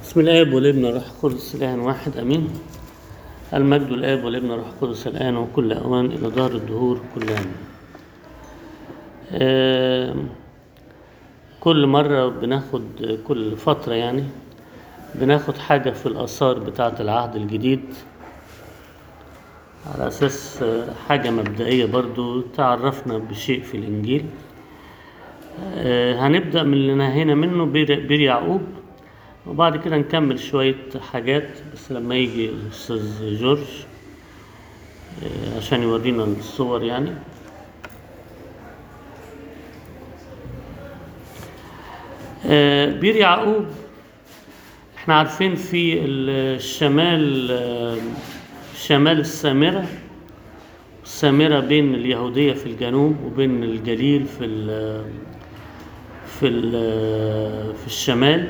بسم الآب والابن والروح القدس إله واحد أمين المجد الآب والابن والروح القدس الآن وكل أوان إلى دار الدهور كلها آه كل مرة بناخد كل فترة يعني بناخد حاجة في الآثار بتاعة العهد الجديد على أساس آه، حاجة مبدئية برضو تعرفنا بشيء في الإنجيل آه، هنبدأ من اللي نهينا منه بير بير يعقوب وبعد كده نكمل شوية حاجات بس لما يجي الأستاذ جورج آه، عشان يورينا الصور يعني آه، بير يعقوب احنا عارفين في الشمال آه، شمال السامرة السامرة بين اليهودية في الجنوب وبين الجليل في ال في ال في الشمال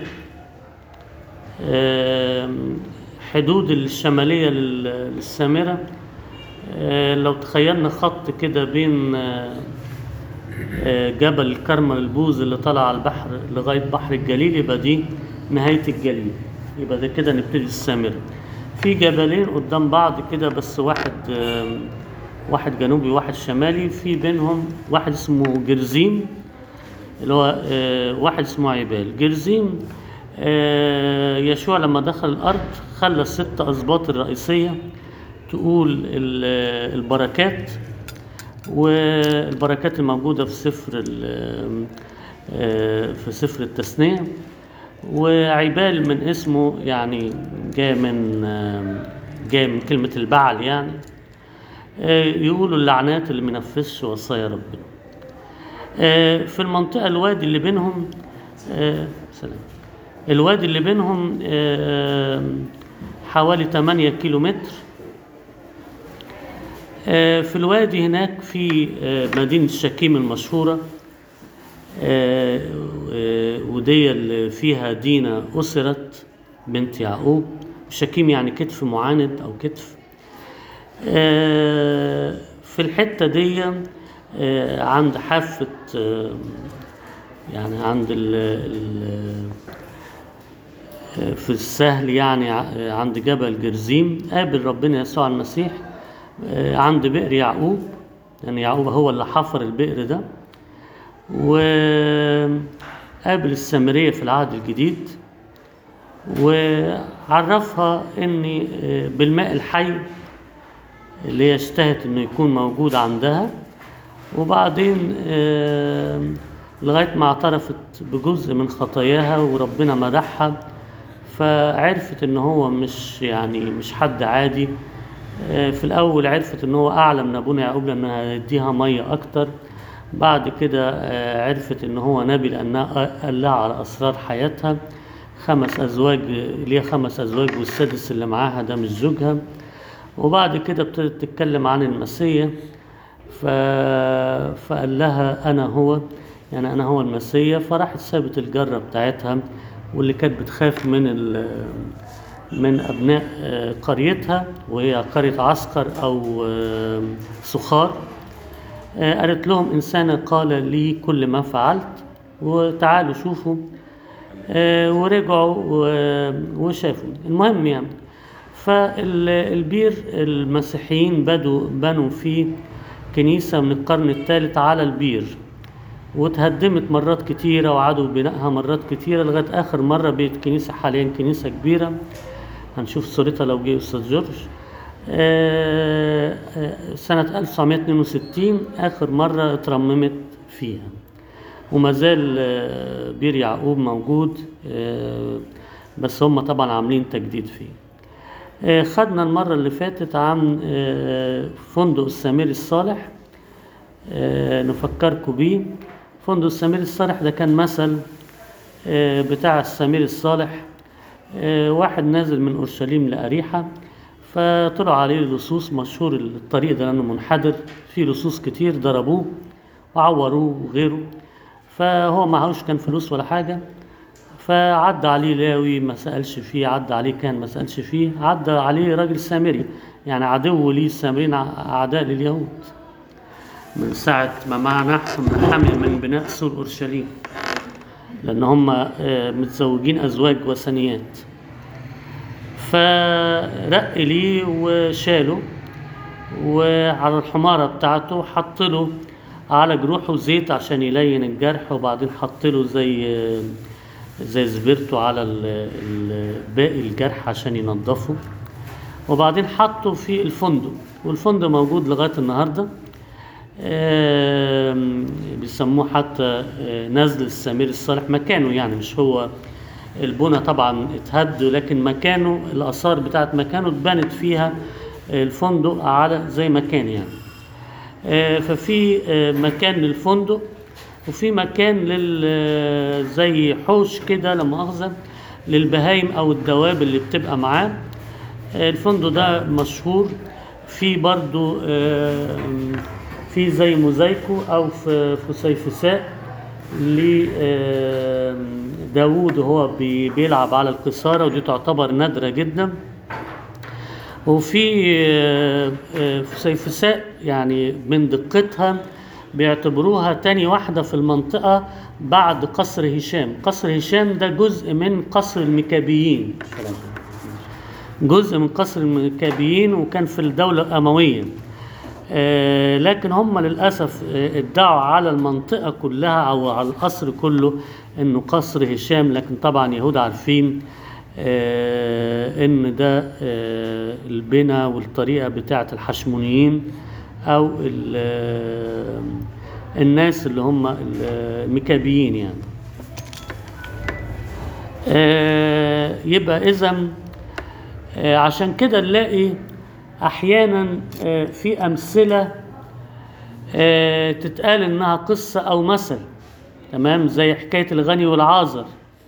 آم، حدود الشمالية لل- للسامرة آه، لو تخيلنا خط كده بين آه، آه، جبل الكرمل البوز اللي طلع على البحر لغاية بحر الجليل يبقى دي نهاية الجليل يبقى ده كده نبتدي السامرة في جبلين قدام بعض كده بس واحد آم، واحد جنوبي وواحد شمالي في بينهم واحد اسمه جرزيم اللي هو آه، واحد اسمه عبال جرزيم آه، يشوع لما دخل الأرض خلى الست أسباط الرئيسية تقول ال- البركات والبركات الموجودة في سفر ال- آه، في سفر التثنية وعبال من اسمه يعني جاء من آه، جاء من كلمة البعل يعني آه، يقولوا اللعنات اللي منفذش وصايا ربنا آه، في المنطقة الوادي اللي بينهم آه، سلام الوادي اللي بينهم آه، حوالي 8 كيلو متر آه، في الوادي هناك في آه، مدينة شكيم المشهورة آه، آه، ودي اللي فيها دينا أسرت بنت يعقوب شكيم يعني كتف معاند أو كتف آه، في الحتة دي آه، عند حافة آه، يعني عند ال ال في السهل يعني ع- عند جبل جرزيم قابل ربنا يسوع المسيح آه، عند بئر يعقوب يعني يعقوب هو اللي حفر البئر ده وقابل السامرية في العهد الجديد وعرفها ان آه، بالماء الحي اللي هي اشتهت انه يكون موجود عندها وبعدين آه، لغاية ما اعترفت بجزء من خطاياها وربنا مدحها فعرفت ان هو مش يعني مش حد عادي آه، في الاول عرفت ان هو اعلى من ابونا يعقوب لانه هيديها ميه اكتر بعد كده آه، عرفت ان هو نبي لانها قال لها على اسرار حياتها خمس ازواج ليها خمس ازواج والسادس اللي معاها ده مش زوجها وبعد كده ابتدت تتكلم عن المسيح ف... فقال لها انا هو يعني انا هو المسيح فراحت سابت الجره بتاعتها واللي كانت بتخاف من ال... من ابناء آه، قريتها وهي قريه عسكر او آه، سخار آه، قالت لهم إنسان قال لي كل ما فعلت وتعالوا شوفوا آه، ورجعوا و- وشافوا المهم يعني فالبير المسيحيين بدوا بنوا فيه كنيسة من القرن الثالث على البير واتهدمت مرات كتيرة وعادوا بنائها مرات كتيرة لغاية آخر مرة بقت كنيسة حاليا كنيسة كبيرة هنشوف صورتها لو جه أستاذ جورج آه، آه، سنة 1962 آخر مرة اترممت فيها وما زال آه، بير يعقوب موجود آه، بس هم طبعا عاملين تجديد فيه آه، خدنا المرة اللي فاتت عن آه، فندق السمير الصالح آه، نفكركم بيه فندق السمير الصالح ده كان مثل آه، بتاع السمير الصالح آه، واحد نازل من أورشليم لأريحة فطلعوا عليه لصوص مشهور الطريق ده لأنه منحدر فيه لصوص كتير ضربوه وعوروه وغيره فهو معهوش كان فلوس ولا حاجة فعدى عليه لاوي ما سألش فيه عدى عليه كان ما سألش فيه عدى عليه راجل سامري يعني عدو ليه السامريين ع- أعداء لليهود من ساعة ما منعهم حمل من بناء سور أورشليم لأن هم آه، متزوجين أزواج وثنيات فرق ليه وشاله وعلى الحمارة بتاعته حط له على جروحه زيت عشان يلين الجرح وبعدين حط له زي زي زبرته على ال- ال- باقي الجرح عشان ينضفه وبعدين حطه في الفندق والفندق موجود لغاية النهاردة آم، بيسموه حتى آه، نزل السمير الصالح مكانه يعني مش هو البنى طبعا اتهد لكن مكانه الآثار بتاعت مكانه اتبنت فيها الفندق على زي مكان يعني آه، ففي آه، مكان للفندق وفي مكان لل آه، زي حوش كده لا مؤاخذة للبهايم أو الدواب اللي بتبقى معاه آه، الفندق ده مشهور في برضو آه، في زي موزايكو أو في فسيفساء لداوود وهو بي- بيلعب على القصارى ودي تعتبر نادرة جدا وفي آه، آه، فسيفساء يعني من دقتها بيعتبروها تاني واحدة في المنطقة بعد قصر هشام قصر هشام ده جزء من قصر المكابيين جزء من قصر المكابيين وكان في الدولة الأموية آه، لكن هم للأسف آه، ادعوا على المنطقة كلها أو على القصر كله إنه قصر هشام لكن طبعا يهود عارفين آه، إن ده آه، البنى والطريقة بتاعة الحشمونيين أو ال- آه، الناس اللي هم ال- المكابيين يعني آه، يبقى إذا آه، عشان كده نلاقي احيانا آه، في امثله آه، تتقال انها قصه او مثل تمام زي حكايه الغني والعازر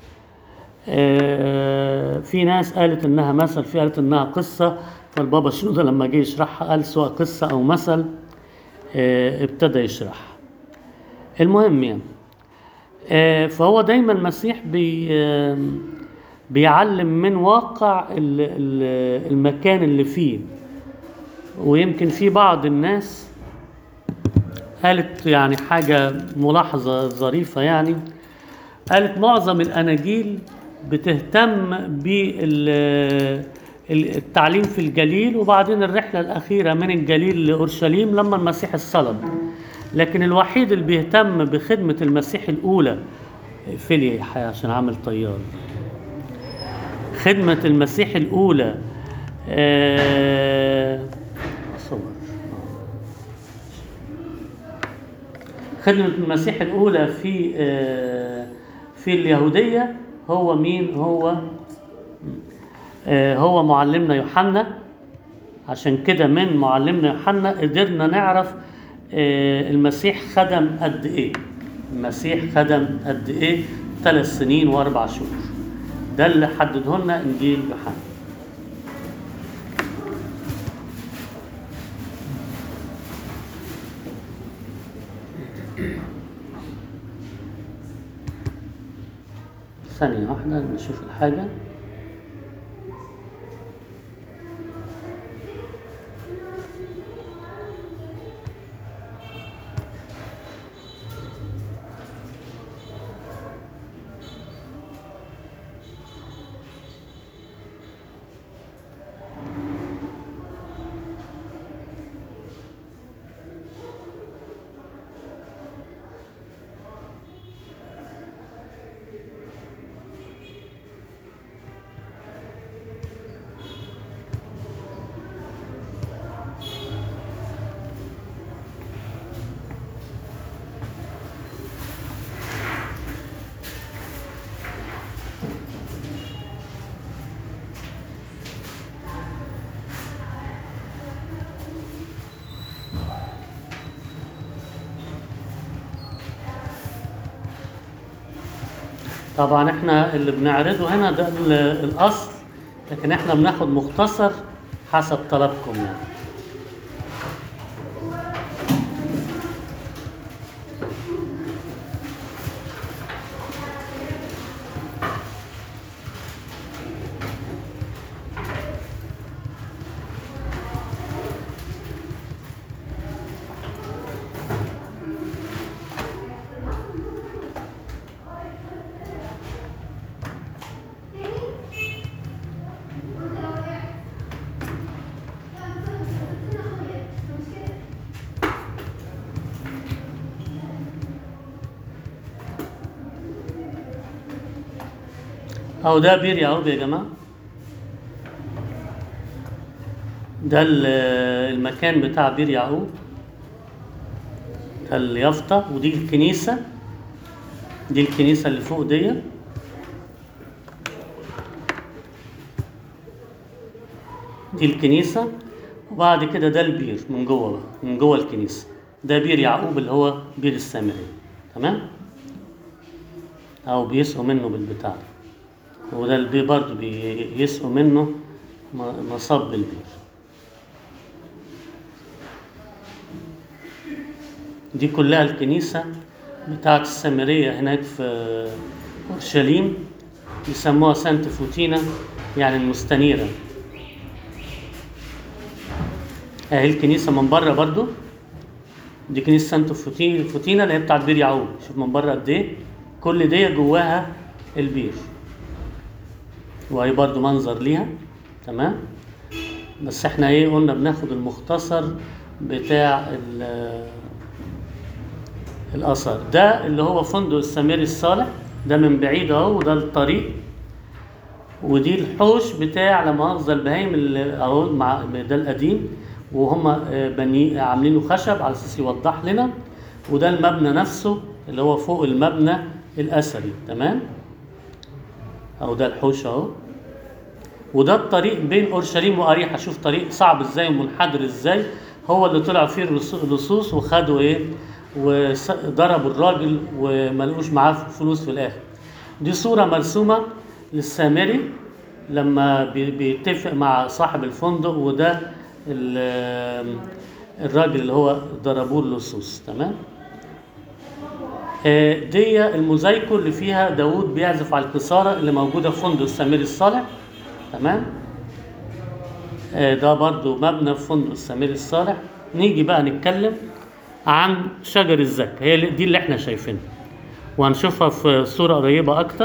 آه، في ناس قالت انها مثل في قالت انها قصه فالبابا شنودة لما جه يشرحها قال سواء قصه او مثل آه، ابتدى يشرحها المهم يعني آه، فهو دايما المسيح بي آه، بيعلم من واقع ال- ال- المكان اللي فيه ويمكن في بعض الناس قالت يعني حاجة ملاحظة ظريفة يعني قالت معظم الأناجيل بتهتم بالتعليم في الجليل وبعدين الرحلة الأخيرة من الجليل لأورشليم لما المسيح اتصلب لكن الوحيد اللي بيهتم بخدمة المسيح الأولى فيلي يا حي عشان عامل طيار خدمة المسيح الأولى آه، أصور خدمة المسيح الأولى في آه، في اليهودية هو مين؟ هو آه، هو معلمنا يوحنا عشان كده من معلمنا يوحنا قدرنا نعرف آه، المسيح خدم قد إيه المسيح خدم قد إيه ثلاث سنين وأربع شهور ده اللي حدده لنا إنجيل يوحنا ثانية واحدة نشوف الحاجة طبعا احنا اللي بنعرضه هنا ده ال- الاصل لكن احنا بناخد مختصر حسب طلبكم يعني اهو ده بير يعقوب يا جماعه ده ال- المكان بتاع بير يعقوب ده اليافطة ودي الكنيسة دي الكنيسة اللي فوق دي دي الكنيسة وبعد كده ده البير من جوه بقى من جوه الكنيسة ده بير يعقوب اللي هو بير السامرية تمام أو بيسقوا منه بالبتاع وده البير برضه بيسقوا منه م- مصب البير دي كلها الكنيسة بتاعت السامرية هناك في أورشليم يسموها سانت فوتينا يعني المستنيرة اهي الكنيسة من بره برضو دي كنيسة سانت فوتي- فوتينا اللي هي بتاعت بير يعقوب شوف من بره قد ايه كل دي جواها البير وهي برضو منظر ليها تمام بس احنا ايه قلنا بناخد المختصر بتاع ال- الاثر ده اللي هو فندق السميري الصالح ده من بعيد اهو وده الطريق ودي الحوش بتاع لا مؤاخذة البهايم اللي اهو مع ده القديم وهم آه، بني عاملينه خشب على اساس يوضح لنا وده المبنى نفسه اللي هو فوق المبنى الاثري تمام اهو ده الحوش اهو وده الطريق بين اورشليم واريحا شوف طريق صعب ازاي ومنحدر ازاي هو اللي طلع فيه الرص- اللصوص وخدوا ايه وضربوا الراجل وما لقوش معاه فلوس في الاخر دي صوره مرسومه للسامري لما بي- بيتفق مع صاحب الفندق وده ال- الراجل اللي هو ضربوه اللصوص تمام آه، دي الموزايكو اللي فيها داوود بيعزف على الكسارة اللي موجودة في فندق السمير الصالح تمام آه، ده برضو مبنى في فندق السمير الصالح نيجي بقى نتكلم عن شجر الزكا هي اللي- دي اللي احنا شايفينها وهنشوفها في صورة قريبة أكتر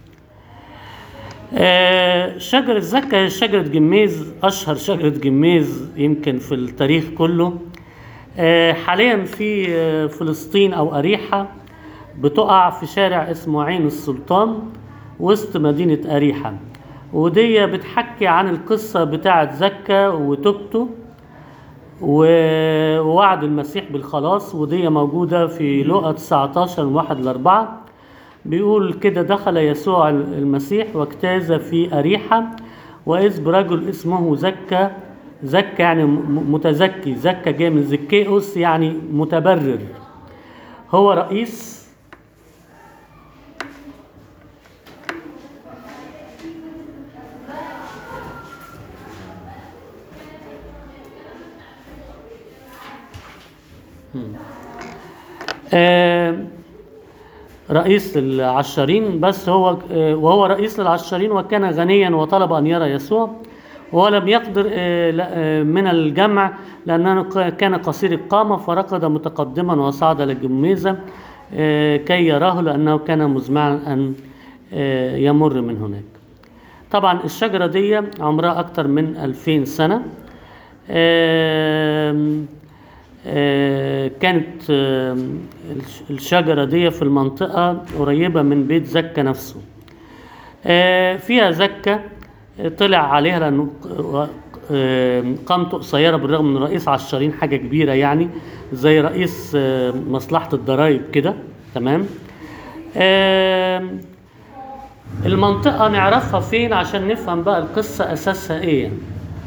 آه، شجر الزكا هي شجرة جميز أشهر شجرة جميز يمكن في التاريخ كله آه، حاليا في آه، فلسطين أو أريحة بتقع في شارع اسمه عين السلطان وسط مدينة أريحة ودي بتحكي عن القصة بتاعة زكا وتوبته و- ووعد المسيح بالخلاص ودي موجودة في لقا 19 من 1 ل 4 بيقول كده دخل يسوع المسيح واجتاز في أريحة وإذ برجل اسمه زكا زكا يعني م- متزكي زكا جاي من زكيوس يعني متبرر هو رئيس آه، رئيس العشارين بس هو آه، وهو رئيس للعشارين وكان غنيا وطلب أن يرى يسوع ولم يقدر آه، لا- آه، من الجمع لأنه ق- كان قصير القامة فركض متقدما وصعد للجميزة آه، كي يراه لأنه كان مزمعا أن آه، يمر من هناك طبعا الشجرة دي عمرها أكتر من 2000 سنة آم، آه، كانت آم، الش- الشجرة دي في المنطقة قريبة من بيت زكا نفسه آه، فيها زكا آه، طلع عليها لأنه ق- آه، قامته قصيرة بالرغم من رئيس عشرين حاجة كبيرة يعني زي رئيس آه، مصلحة الضرائب كده تمام آم، المنطقة نعرفها فين عشان نفهم بقى القصة أساسها إيه يعني.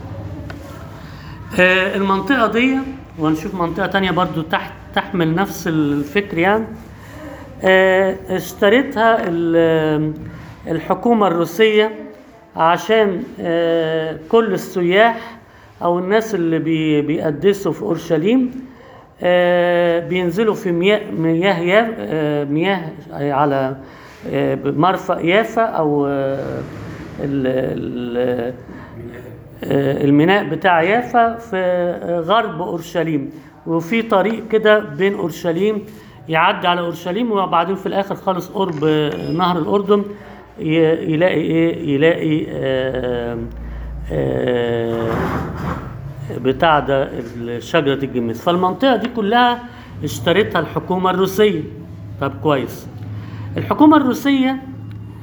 آه، المنطقة دي وهنشوف منطقة تانية برضو تحت تحمل نفس الفكر يعني آه، اشتريتها ال- الحكومة الروسية عشان آه، كل السياح أو الناس اللي بي- بيقدسوا في أورشليم آه، بينزلوا في مياه مياه يا- آه، مياه على آه، مرفأ يافا أو آه، ال- ال- آه، الميناء بتاع يافا في آه، غرب اورشليم وفي طريق كده بين اورشليم يعدي على اورشليم وبعدين في الاخر خالص قرب آه، نهر الاردن ي- يلاقي ايه يلاقي آه، آه، بتاع ده شجرة الجميز فالمنطقة دي كلها اشترتها الحكومة الروسية طب كويس الحكومة الروسية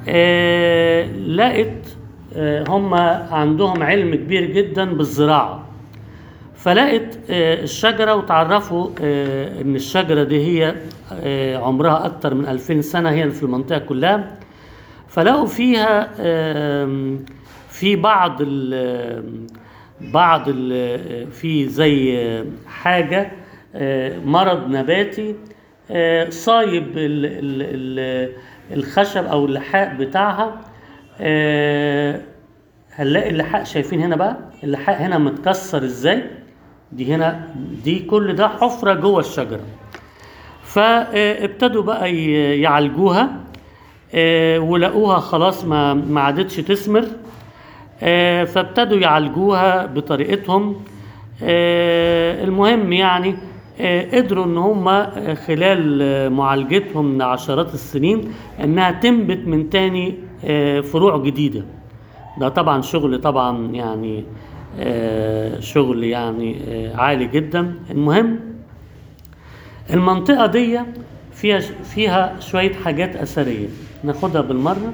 آه، لقت آه، هم عندهم علم كبير جدا بالزراعة فلقت آه، الشجرة وتعرفوا آه، ان الشجرة دي هي آه، عمرها اكتر من 2000 سنة هي في المنطقة كلها فلقوا فيها آم، في بعض ال بعض ال في زي حاجة آه، مرض نباتي آه، صايب ال- ال- ال- الخشب او اللحاء بتاعها آه، هنلاقي اللحاء شايفين هنا بقى اللحاء هنا متكسر ازاي دي هنا دي كل ده حفرة جوه الشجرة فابتدوا بقى ي- يعالجوها آه، ولقوها خلاص ما ما عادتش تثمر آه، فابتدوا يعالجوها بطريقتهم آه، المهم يعني آه، قدروا ان هم آه، خلال آه، معالجتهم لعشرات السنين انها تنبت من تاني آه، فروع جديده ده طبعا شغل طبعا يعني آه، شغل يعني آه، عالي جدا المهم المنطقة دي فيها فيها شوية حاجات أثرية ناخدها بالمرة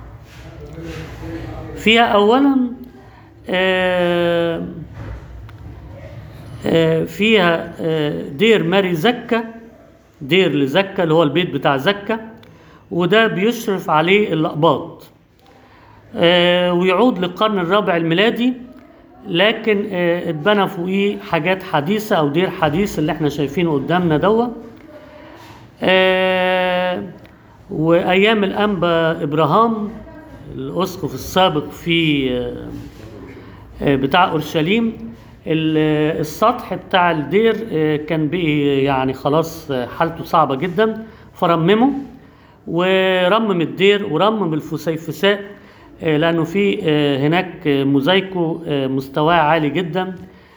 فيها أولا آه، آه، فيها آه، دير ماري زكا دير لزكا اللي هو البيت بتاع زكا وده بيشرف عليه الأقباط آه، ويعود للقرن الرابع الميلادي لكن آه، اتبنى فوقيه حاجات حديثة أو دير حديث اللي احنا شايفينه قدامنا دوت آه، وأيام الأنبا إبراهام الأسقف السابق في آه، آه، بتاع أورشليم ال- السطح بتاع الدير آه، كان بقي يعني خلاص آه، حالته صعبة جدا فرممه ورمم الدير ورمم الفسيفساء آه، لأنه في آه، هناك آه، موزايكو آه، مستواه عالي جدا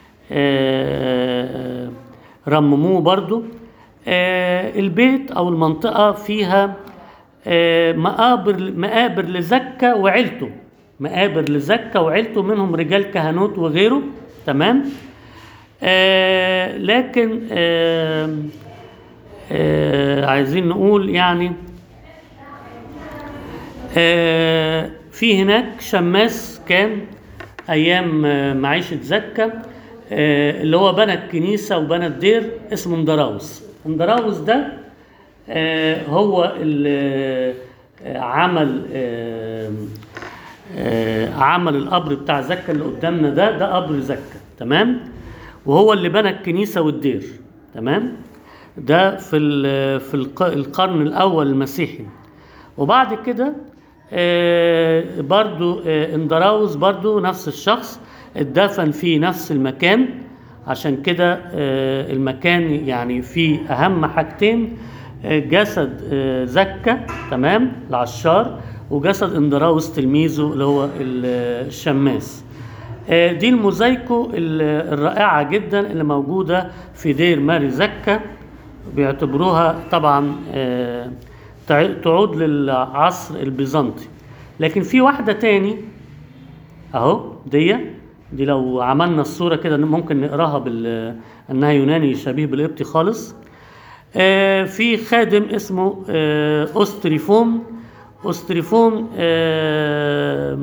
آه، رمموه برضو آه، البيت أو المنطقة فيها آه، مقابر مقابر لزكا وعيلته مقابر لزكا وعيلته منهم رجال كهنوت وغيره تمام آه لكن آه آه عايزين نقول يعني آه في هناك شماس كان ايام آه، معيشه زكا آه اللي هو بنى الكنيسه وبنى الدير اسمه اندراوس اندراوس ده آه هو اللي آه، عمل آه آه، عمل القبر بتاع زكا اللي قدامنا ده ده قبر زكا تمام وهو اللي بنى الكنيسه والدير تمام ده في ال- في الق- القرن الاول المسيحي وبعد كده آه، برضو آه، اندراوس برضو نفس الشخص اتدفن في نفس المكان عشان كده آه، المكان يعني فيه اهم حاجتين آه، جسد آه، زكا تمام العشار وجسد اندراوس تلميذه اللي هو ال- الشماس آه، دي الموزايكو ال- الرائعة جدا اللي موجودة في دير ماري زكا بيعتبروها طبعا آه، تع- تعود للعصر البيزنطي لكن في واحدة تاني اهو دي دي لو عملنا الصورة كده ممكن نقراها بال انها يوناني شبيه بالقبطي خالص آه، في خادم اسمه آه، أستريفوم أستريفوم آه،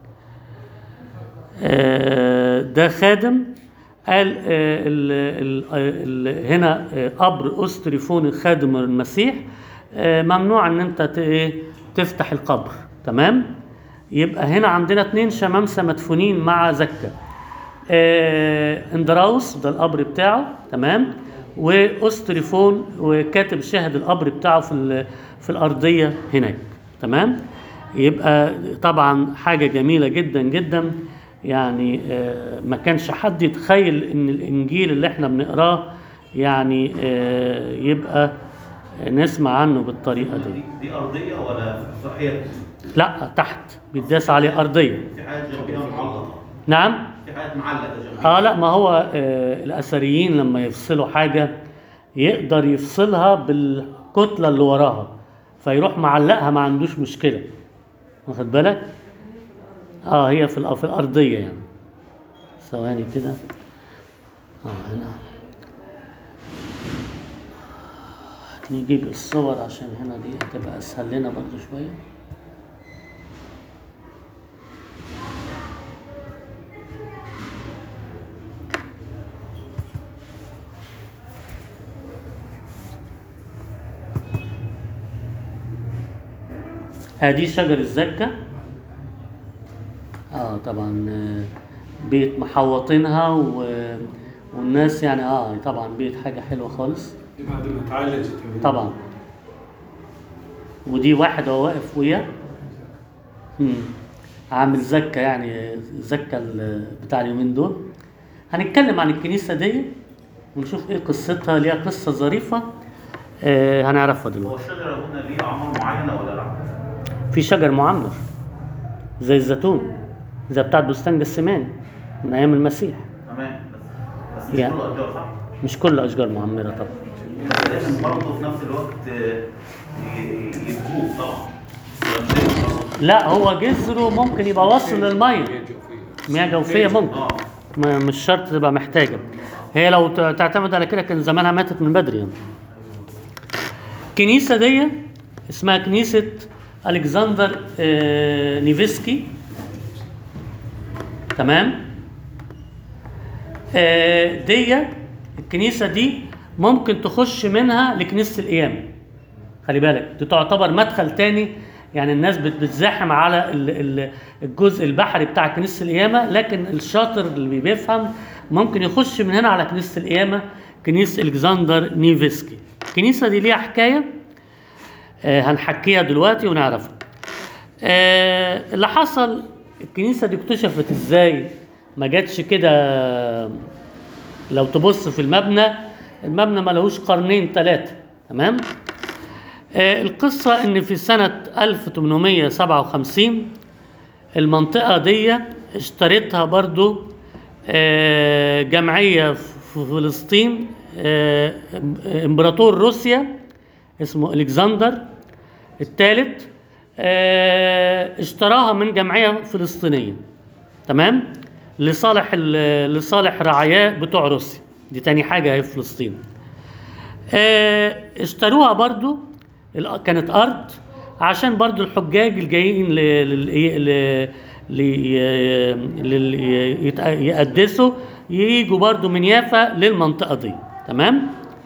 آه، ده خادم قال آه، ال ال ال هنا آه، قبر أستريفون خادم المسيح آه، ممنوع ان انت ت- إيه، تفتح القبر تمام يبقى هنا عندنا اتنين شمامسة مدفونين مع زكا آه، اندراوس ده القبر بتاعه تمام واستريفون وكاتب شاهد القبر بتاعه في ال- في الارضيه هناك تمام يبقى طبعا حاجه جميله جدا جدا يعني آه، ما كانش حد يتخيل ان الانجيل اللي احنا بنقراه يعني آه، يبقى نسمع عنه بالطريقه دي دي, دي ارضيه ولا صحيه؟ لا تحت بيداس عليه ارضيه في حاجات جنبيها معلقه نعم في حاجات معلقه جنبيها اه لا ما هو آه الاثريين لما يفصلوا حاجه يقدر يفصلها بالكتله اللي وراها فيروح معلقها ما عندوش مشكله واخد بالك اه هي في الأ- في الارضيه يعني ثواني كده اه هنا نجيب الصور عشان هنا دي هتبقى اسهل لنا برضو شويه هذه شجر الزكة اه طبعا آه، بيت محوطينها و... والناس يعني اه طبعا بيت حاجة حلوة خالص دي بعد ما اتعالجت طبعا ودي واحد هو واقف وياه مم. عامل زكة يعني زكة ال- بتاع اليومين دول هنتكلم عن الكنيسة دي ونشوف ايه قصتها ليها قصة ظريفة آه هنعرفها هو دلوقتي الشجرة هنا ليه أعمار معينة ولا لا؟ في شجر معمر زي الزيتون زي بتاع بستان جسمان من ايام المسيح تمام بس بس مش يعني. كل الأشجار صح؟ مش كل اشجار معمرة طبعا بس لازم برضه في نفس الوقت آه، ي- يبقوه طبعا ولا لا هو جذره ممكن يبقى واصل للميه مياه جوفيه ممكن اه ما- مش شرط تبقى محتاجه هي لو ت- تعتمد على كده كان زمانها ماتت من بدري يعني. الكنيسه دي اسمها كنيسه الكسندر آه، نيفسكي تمام آه، دي الكنيسه دي ممكن تخش منها لكنيسه القيامه خلي بالك دي تعتبر مدخل تاني يعني الناس بت- بتزاحم على ال- ال- الجزء البحري بتاع كنيسه القيامه لكن الشاطر اللي بيفهم ممكن يخش من هنا على كنيسه القيامه كنيسه الكسندر نيفسكي الكنيسه دي ليها حكايه آه، هنحكيها دلوقتي ونعرفها آه، اللي حصل الكنيسه دي اكتشفت ازاي ما جاتش كده لو تبص في المبنى المبنى ما لهوش قرنين ثلاثه تمام آه، القصة إن في سنة 1857 المنطقة دي اشترتها برضو آه، جمعية في فلسطين آه، إمبراطور روسيا اسمه ألكسندر الثالث آه، اشتراها من جمعية فلسطينية تمام لصالح ال- لصالح رعاياه بتوع روسيا دي تاني حاجة هي في فلسطين آه، اشتروها برضو الأ- كانت ارض عشان برضو الحجاج الجايين ل- لل- ل- ل- لل- يتق- يقدسوا ييجوا برضو من يافا للمنطقة دي تمام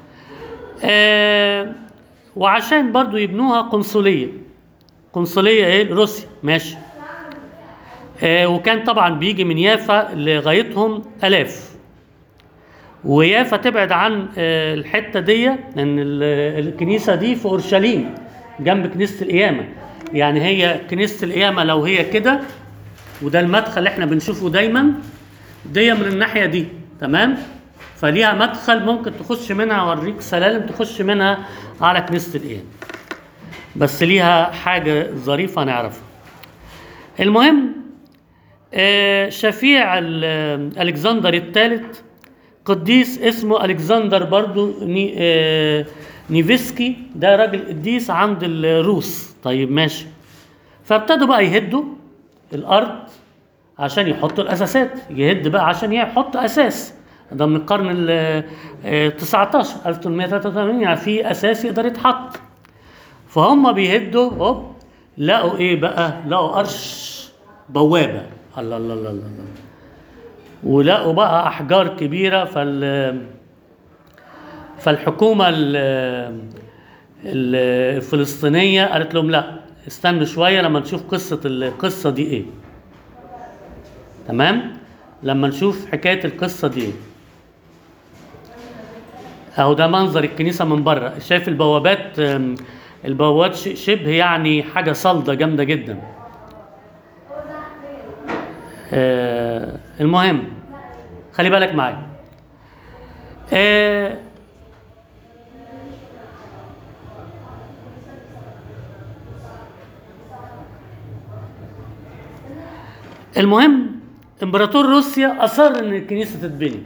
آه وعشان برضو يبنوها قنصلية قنصلية ايه روسيا ماشي آه وكان طبعا بيجي من يافا لغايتهم الاف ويافا تبعد عن آه، الحته دي لان ال- الكنيسه دي في اورشليم جنب كنيسه القيامه يعني هي كنيسه القيامه لو هي كده وده المدخل اللي احنا بنشوفه دايما دي من الناحيه دي تمام فليها مدخل ممكن تخش منها اوريك سلالم تخش منها على كنيسه القيامه بس ليها حاجه ظريفه نعرفها المهم آه، شفيع ال- الكسندر الثالث قديس اسمه الكسندر برضو ني آه، نيفسكي ده راجل قديس عند الروس طيب ماشي فابتدوا بقى يهدوا الارض عشان يحطوا الاساسات يهد بقى عشان يحط اساس ده من القرن ال آه، 19 1883 يعني في اساس يقدر يتحط فهم بيهدوا هوب لقوا ايه بقى لقوا قرش بوابه الله الله الله الله, الله. ولقوا بقى احجار كبيره فال فالحكومه ال- ال- الفلسطينيه قالت لهم لا استنوا شويه لما نشوف قصه القصه دي ايه تمام لما نشوف حكايه القصه دي ايه اهو ده منظر الكنيسه من بره شايف البوابات آم، البوابات ش- شبه يعني حاجه صلده جامده جدا آه المهم خلي بالك معايا آه المهم امبراطور روسيا اصر ان الكنيسه تتبني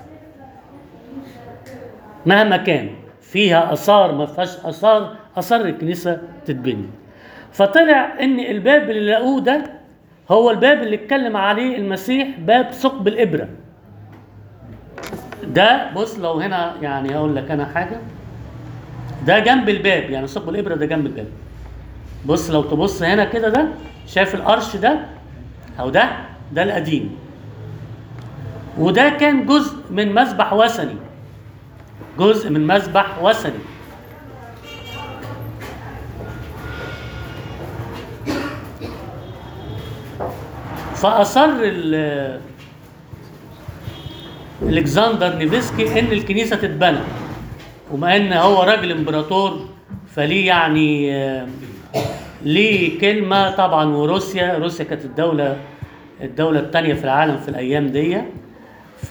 مهما كان فيها اثار ما فيهاش اثار اصر الكنيسه تتبني فطلع ان الباب اللي لقوه ده هو الباب اللي اتكلم عليه المسيح باب ثقب الابره ده بص لو هنا يعني اقول لك انا حاجه ده جنب الباب يعني ثقب الابره ده جنب الباب بص لو تبص هنا كده ده شايف القرش ده او ده ده القديم وده كان جزء من مسبح وثني جزء من مسبح وثني فاصر ال- الكسندر نيفسكي ان الكنيسه تتبنى وما ان هو راجل امبراطور فليه يعني آه، ليه كلمه طبعا وروسيا روسيا كانت الدوله الدوله الثانيه في العالم في الايام دي ف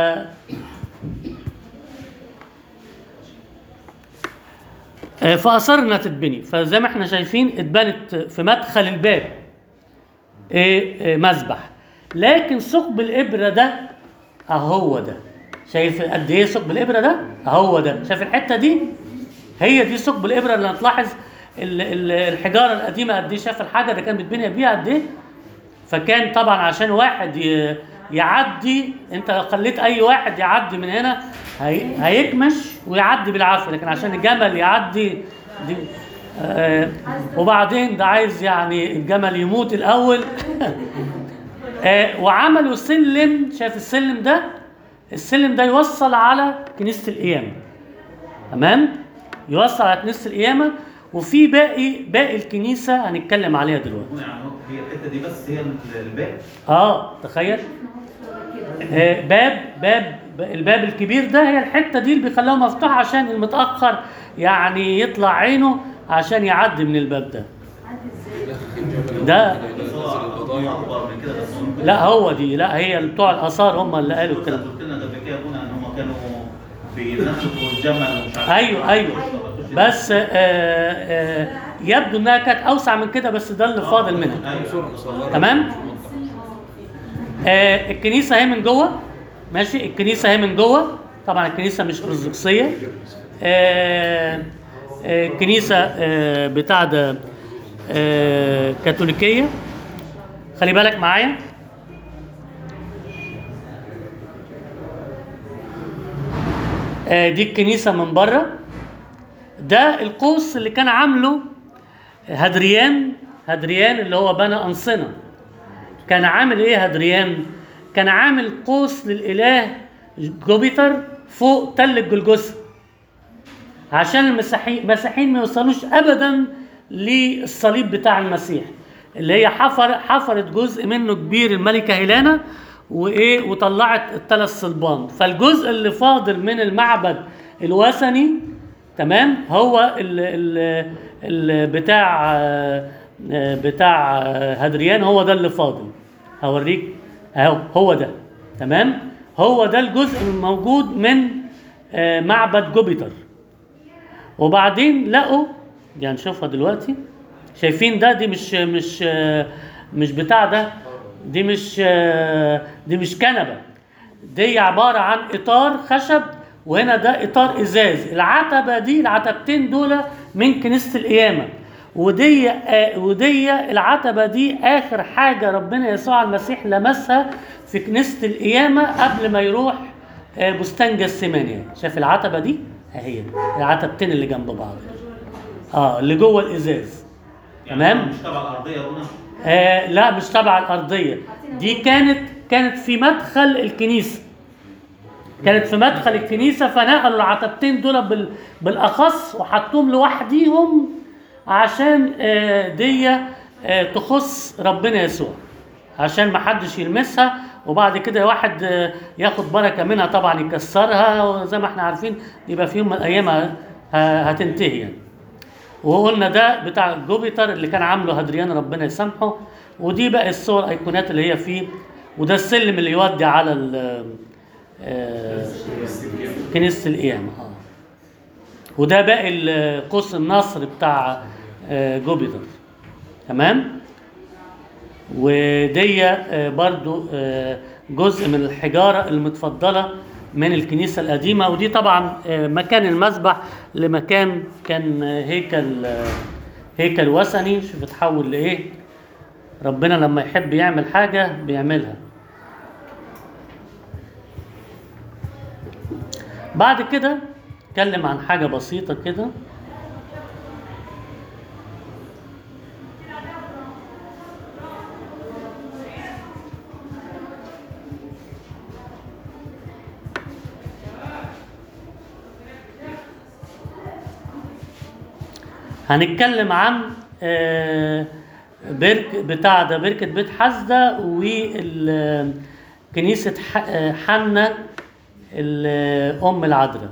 آه، فاصر انها تتبني فزي ما احنا شايفين اتبنت في مدخل الباب ايه إيه، مذبح لكن ثقب الابره ده اهو ده شايف قد ايه ثقب الابره ده اهو ده شايف الحته دي هي دي ثقب الابره اللي هتلاحظ ال- ال- الحجاره القديمه قد ايه شايف الحجر اللي كان بيتبني بيها قد ايه فكان طبعا عشان واحد ي- يعدي انت لو خليت اي واحد يعدي من هنا هي هيكمش ويعدي بالعافيه لكن عشان الجمل يعدي دي آه وبعدين ده عايز يعني الجمل يموت الاول آه وعملوا سلم شايف السلم ده السلم ده يوصل على كنيسه القيامه تمام يوصل على كنيسه القيامه وفي باقي باقي الكنيسه هنتكلم عليها دلوقتي يعني هو- هي الحته دي بس هي الباب اه تخيل آه باب باب الباب الكبير ده هي الحته دي اللي بيخلوها مفتوحه عشان المتاخر يعني يطلع عينه عشان يعدي من الباب ده ده بس هو اكبر من كده بس هم لا هو دي لا هي بتوع الاثار هم اللي قالوا الكلام ده قلت لنا قبل كده ابونا ان هم كانوا بينفخوا الجمل ومش عارف ايوه ايوه بس آه آه يبدو انها كانت اوسع من كده بس ده اللي فاضل منها ايوه تمام آه الكنيسه اهي من جوه ماشي الكنيسه اهي من جوه طبعا الكنيسه مش ارثوذكسيه آه آه الكنيسه آه بتاع ده آه كاثوليكيه خلي بالك معايا آه دي الكنيسه من بره ده القوس اللي كان عامله هدريان هدريان اللي هو بنى أنصنة كان عامل ايه هدريان كان عامل قوس للإله جوبيتر فوق تل الجلجثة عشان المسيحيين المسيحيين ما يوصلوش ابدا للصليب بتاع المسيح اللي هي حفر حفرت جزء منه كبير الملكه هيلانا وايه وطلعت الثلاث صلبان فالجزء اللي فاضل من المعبد الوثني تمام هو ال ال ال بتاع آه، آه، بتاع آه، هدريان هو ده اللي فاضل هوريك اهو هو ده تمام هو ده الجزء الموجود من آه، معبد جوبيتر وبعدين لقوا دي هنشوفها دلوقتي شايفين ده دي مش مش آه، مش بتاع ده دي مش آه، دي مش كنبه دي عباره عن اطار خشب وهنا ده اطار ازاز العتبه دي العتبتين دول من كنيسه القيامه ودي آه، ودي العتبه دي اخر حاجه ربنا يسوع المسيح لمسها في كنيسه القيامه قبل ما يروح آه، بستان جسمانيا شايف العتبه دي اهي دي، العتبتين اللي جنب بعض اه اللي جوه الازاز تمام مش تبع الارضيه يا ابونا آه لا مش تبع الأرضية دي كانت كانت في مدخل الكنيسة كانت في مدخل الكنيسة فنقلوا العتبتين دول بال بالأخص وحطوهم لوحديهم عشان آه دي آه تخص ربنا يسوع عشان ما حدش يلمسها وبعد كده واحد آه، ياخد بركة منها طبعا يكسرها وزي ما احنا عارفين يبقى في يوم من الأيام ه- هتنتهي يعني وقلنا ده بتاع جوبيتر اللي كان عامله هدريان ربنا يسامحه ودي بقى الصور الايقونات اللي هي فيه وده السلم اللي يودي على ال- آه، كنيسه القيامه اه وده باقي ال- قوس النصر بتاع آه، جوبيتر تمام ودي آه، برضو آه، جزء من الحجارة المتفضلة من الكنيسة القديمة ودي طبعا آه، مكان المذبح لمكان كان آه، هيكل آه، هيكل وثني شوف اتحول لإيه ربنا لما يحب يعمل حاجة بيعملها بعد كده اتكلم عن حاجة بسيطة كده هنتكلم عن آه، برك بتاع ده بركة بيت حزدة وكنيسة حنة الأم العذراء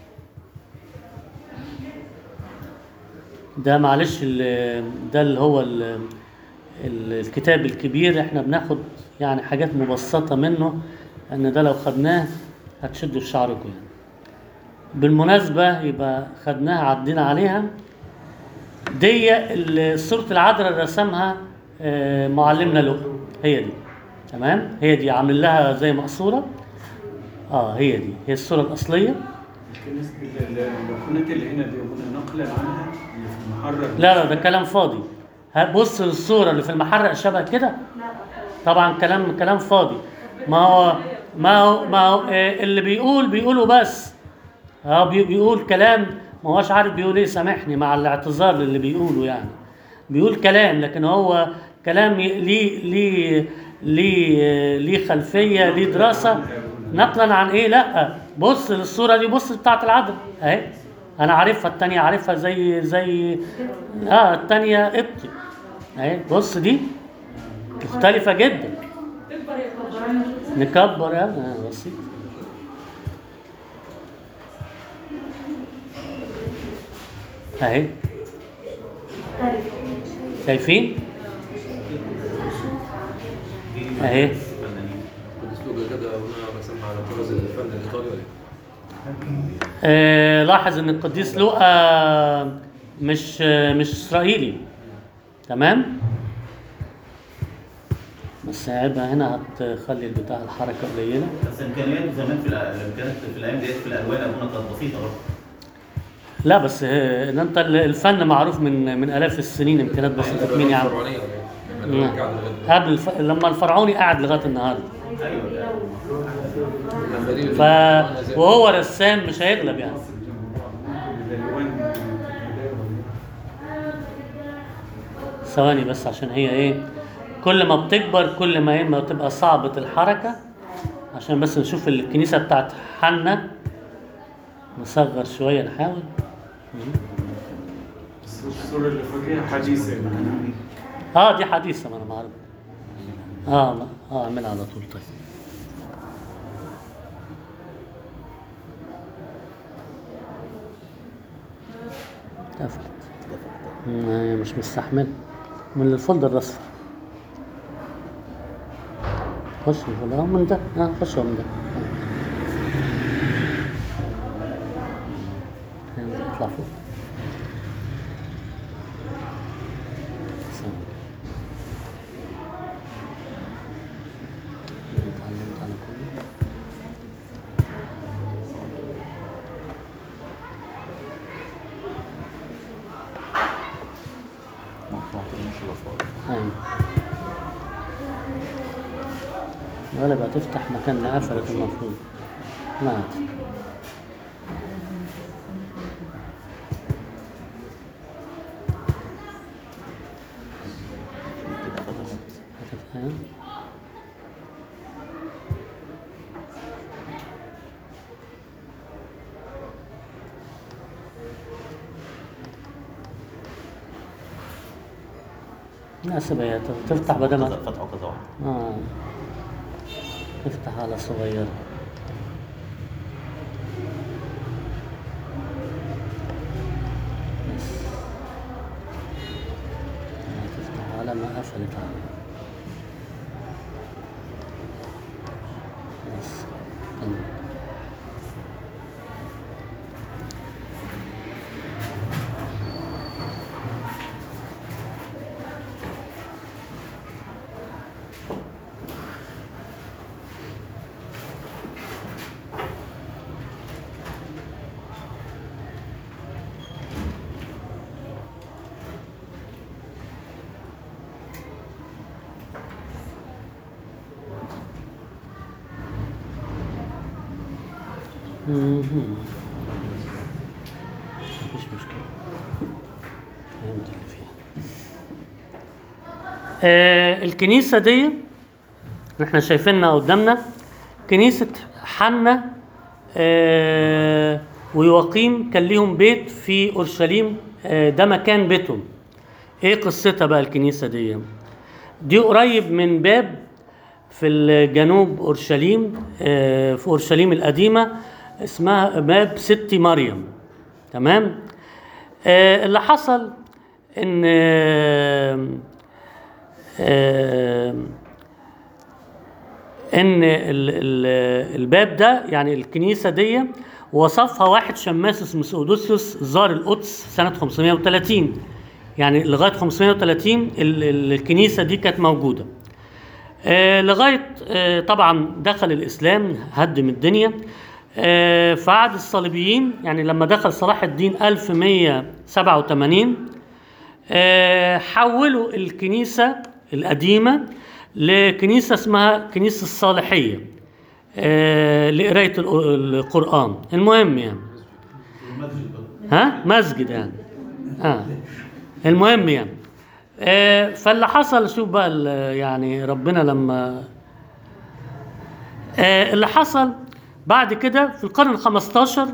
ده معلش ال- ده اللي هو ال- ال- الكتاب الكبير احنا بناخد يعني حاجات مبسطة منه ان ده لو خدناه هتشدوا في شعركم يعني بالمناسبة يبقى خدناها عدينا عليها دي ال- صورة العذراء اللي رسمها آه، معلمنا لؤي هي دي تمام هي دي عامل لها زي مقصورة اه هي دي هي الصورة الأصلية بالنسبه للبخونات اللي هنا دي هنا نقلا عنها اللي في المحرر لا لا ده كلام فاضي بص للصورة اللي في المحرق شبه كده طبعا كلام كلام فاضي ما هو ما هو ما هو آه، اللي بيقول بيقوله بس اه بي- بيقول كلام ما هوش عارف بيقول ايه سامحني مع الاعتذار للي بيقوله يعني بيقول كلام لكن هو كلام ي- ليه ليه ليه آه، ليه خلفيه ليه دراسه نقلا عن ايه لا بص للصوره دي بص بتاعت العدل اهي انا عارفها التانية عارفها زي زي اه التانية ابتي اهي بص دي مختلفة جدا نكبر يا آه بسيط اهي شايفين اهي قدس لوجا كده هنا رسمها على طراز الفن الايطالي ولا ايه؟ آه لاحظ ان القديس لوقا مش آه مش اسرائيلي تمام بس عيبها هنا هتخلي البتاع الحركه قليله بس امكانياته زمان في الأ- كانت في الايام ديت في الالوان ابونا كانت بسيطه برضه لا بس آه، ان انت الفن معروف من من الاف السنين امكانيات بسيطه مين يا عم فرعونية ولا ايه؟ يعني نعم. رجعنا لغاية قبل الف... لما الفرعوني قاعد لغايه النهارده ايوه دلوقتي. ف وهو رسام مش هيغلب يعني الالوان ثواني بس عشان هي ايه كل ما بتكبر كل ما ايه ما بتبقى صعبة الحركة عشان بس نشوف الكنيسة بتاعت حنا نصغر شوية نحاول الصوره اللي فوقيها حديثه اه دي حديثة ما انا معرف اه ما- اه اعملها على طول طيب قفلت مم، هي مش مستحمل من الفولدر الاصفر خش من الفولدر آه، من ده اه خش من ده آه. اطلع فوق ثانية. اتعلمت على كله ايوه غالب هتفتح مكان ما قفلت المفروض ما عاد. هتفتح ايه؟ لا سيبها هي تفتح بدل ما فتحوا كذا واحد آه. افتح على صغيرة بس تفتح على ما قفلت على بس كمل. مهم. مفيش مشكلة فهمت اللي فيها آه الكنيسة دي اللي احنا شايفينها قدامنا كنيسة حنا آه ويواقيم كان ليهم بيت في أورشليم آه ده مكان بيتهم ايه قصتها بقى الكنيسة دي دي قريب من باب في الجنوب اورشليم آه، في اورشليم القديمة اسمها باب ست مريم تمام آه، اللي حصل ان آه، آه، ان ال- ال- الباب ده يعني الكنيسه دي وصفها واحد شماس اسمه سودوسيوس زار القدس سنه 530 يعني لغايه 530 ال- ال- الكنيسه دي كانت موجوده آه، لغايه آه، طبعا دخل الاسلام هدم الدنيا آه، في عهد الصليبيين يعني لما دخل صلاح الدين 1187 آه، حولوا الكنيسة القديمة لكنيسة اسمها كنيسة الصالحية آه، لقراية الق- القرآن المهم يعني المسجد بقى ها مسجد يعني اه المهم يعني آه فاللي حصل شوف بقى ال- يعني ربنا لما آه اللي حصل بعد كده في القرن ال 15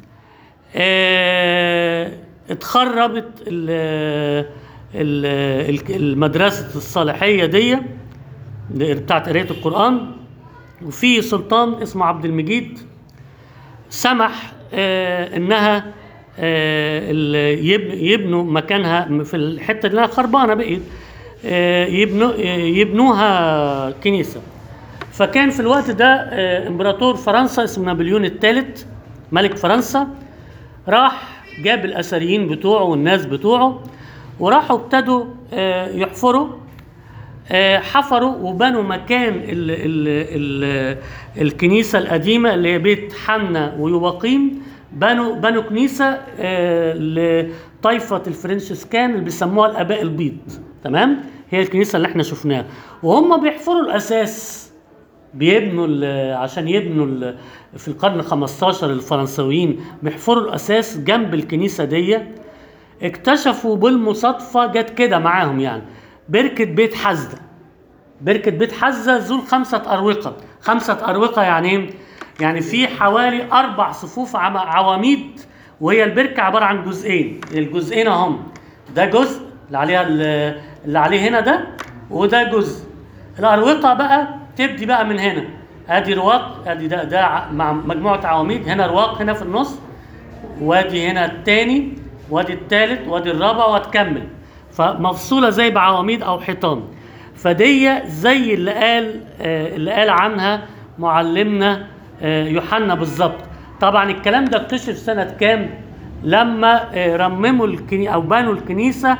آه اتخربت ال- ال- ال- المدرسة الصالحية دي بتاعت قراية القرآن وفي سلطان اسمه عبد المجيد سمح آه انها آه ال- يب- يبنوا مكانها في الحته اللي خربانه بقيت آه يبنوا آه يبنوها كنيسه فكان في الوقت ده آه امبراطور فرنسا اسمه نابليون الثالث ملك فرنسا راح جاب الاثريين بتوعه والناس بتوعه وراحوا ابتدوا آه يحفروا آه، حفروا وبنوا مكان ال ال ال الكنيسة القديمة اللي هي بيت حنا ويواقيم بنوا بنوا كنيسة آه، لطائفة الفرنسيسكان اللي بيسموها الآباء البيض تمام هي الكنيسة اللي احنا شفناها وهم بيحفروا الأساس بيبنوا ال- عشان يبنوا ال- في القرن ال 15 الفرنساويين بيحفروا الأساس جنب الكنيسة دي اكتشفوا بالمصادفة جت كده معاهم يعني بركة بيت حزدة بركة بيت حزة ذو خمسة أروقة خمسة أروقة يعني إيه؟ يعني في حوالي أربع صفوف عم- عواميد وهي البركة عبارة عن جزئين الجزئين هم ده جزء اللي عليها ال- اللي عليه هنا ده وده جزء الأروقة بقى تبدي بقى من هنا ادي رواق ادي ده ده ع- مع مجموعة عواميد هنا رواق هنا في النص وادي هنا التاني وادي التالت وادي الرابع وهتكمل فمفصولة زي بعواميد أو حيطان فدي زي اللي قال آه، اللي قال عنها معلمنا آه، يوحنا بالظبط طبعا الكلام ده اكتشف سنة كام لما آه، رمموا الكني أو بنوا الكنيسة